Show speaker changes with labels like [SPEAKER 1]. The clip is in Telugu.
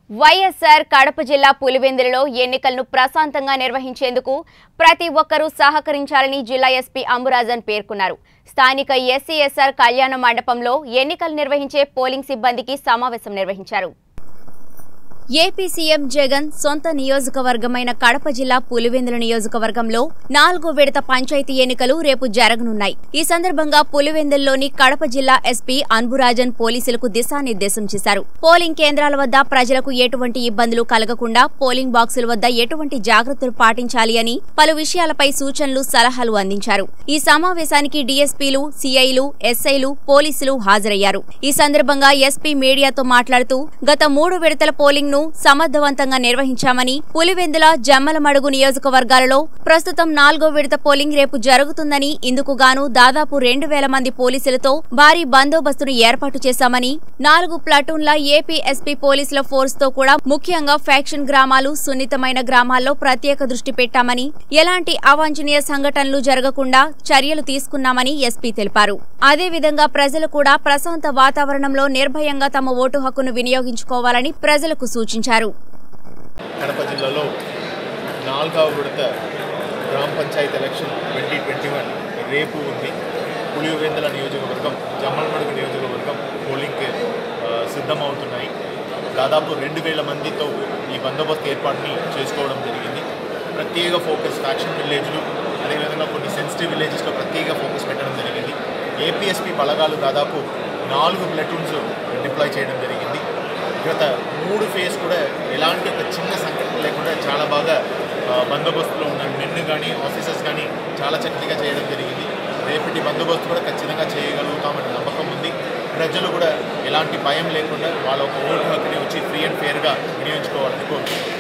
[SPEAKER 1] వైఎస్ఆర్ కడప జిల్లా పులివెందులలో ఎన్నికలను ప్రశాంతంగా నిర్వహించేందుకు ప్రతి ఒక్కరూ సహకరించాలని జిల్లా ఎస్పీ అంబురాజన్ పేర్కొన్నారు స్థానిక ఎస్సీఎస్ఆర్ కళ్యాణ మండపంలో ఎన్నికలు నిర్వహించే పోలింగ్ సిబ్బందికి సమావేశం నిర్వహించారు ఏపీ సీఎం జగన్ సొంత నియోజకవర్గమైన కడప జిల్లా పులివెందుల నియోజకవర్గంలో నాలుగో విడత పంచాయతీ ఎన్నికలు రేపు జరగనున్నాయి ఈ సందర్భంగా పులివెందుల్లోని కడప జిల్లా ఎస్పీ అన్బురాజన్ పోలీసులకు దిశానిర్దేశం చేశారు పోలింగ్ కేంద్రాల వద్ద ప్రజలకు ఎటువంటి ఇబ్బందులు కలగకుండా పోలింగ్ బాక్సుల వద్ద ఎటువంటి జాగ్రత్తలు పాటించాలి అని పలు విషయాలపై సూచనలు సలహాలు అందించారు ఈ సమావేశానికి డీఎస్పీలు సీఐలు ఎస్ఐలు పోలీసులు హాజరయ్యారు ఈ సందర్భంగా ఎస్పీ మీడియాతో మాట్లాడుతూ గత మూడు విడతల పోలింగ్ ను సమర్థవంతంగా నిర్వహించామని పులివెందుల జమ్మలమడుగు నియోజకవర్గాలలో ప్రస్తుతం నాలుగో విడత పోలింగ్ రేపు జరుగుతుందని ఇందుకు గాను దాదాపు రెండు వేల మంది పోలీసులతో భారీ బందోబస్తును ఏర్పాటు చేశామని నాలుగు ప్లాటూన్ల ఏపీ ఎస్పీ పోలీసుల ఫోర్స్ తో కూడా ముఖ్యంగా ఫ్యాక్షన్ గ్రామాలు సున్నితమైన గ్రామాల్లో ప్రత్యేక దృష్టి పెట్టామని ఎలాంటి అవాంఛనీయ సంఘటనలు జరగకుండా చర్యలు తీసుకున్నామని ఎస్పీ తెలిపారు అదేవిధంగా ప్రజలు కూడా ప్రశాంత వాతావరణంలో నిర్భయంగా తమ ఓటు హక్కును వినియోగించుకోవాలని ప్రజలకు సూచించారు
[SPEAKER 2] కడప జిల్లాలో నాలుగవ విడత గ్రామ panchayat election twenty twenty one రేపు ఉంది పులివెందుల నియోజకవర్గం జమ్మలమడుగు నియోజకవర్గం పోలింగ్కి ఆ, సిద్ధమవుతున్నాయి దాదాపు రెండు వేల మందితో ఈ బందోబస్తు ఏర్పాటుని చేసుకోవడం జరిగింది ప్రత్యేక ఫోకస్ ఫ్యాక్షన్ విలేజ్లు అదేవిధంగా కొన్ని సెన్సిటివ్ విలేజెస్లో ప్రత్యేక ఫోకస్ పెట్టడం జరిగింది ఏపీఎస్పీ బలగాలు దాదాపు నాలుగు ప్లటూన్స్ డిప్లాయ్ చేయడం జరిగింది గత మూడు ఫేజ్ కూడా ఎలాంటి ఒక చిన్న సంఘటన లేకుండా చాలా బాగా ఆ, బందోబస్తులో ఉన్న మెన్ కానీ ఆఫీసర్స్ కానీ చాలా చక్కగా చేయడం జరిగింది రేపటి బందోబస్తు కూడా ఖచ్చితంగా చేయగలుగుతామని నమ్మకం ఉంది ప్రజలు కూడా ఎలాంటి భయం లేకుండా వాళ్ళ ఒక ఓటు హక్కుని వచ్చి ఫ్రీ అండ్ ఫేర్గా వినియోగించుకోవాలని కోరుతున్నాను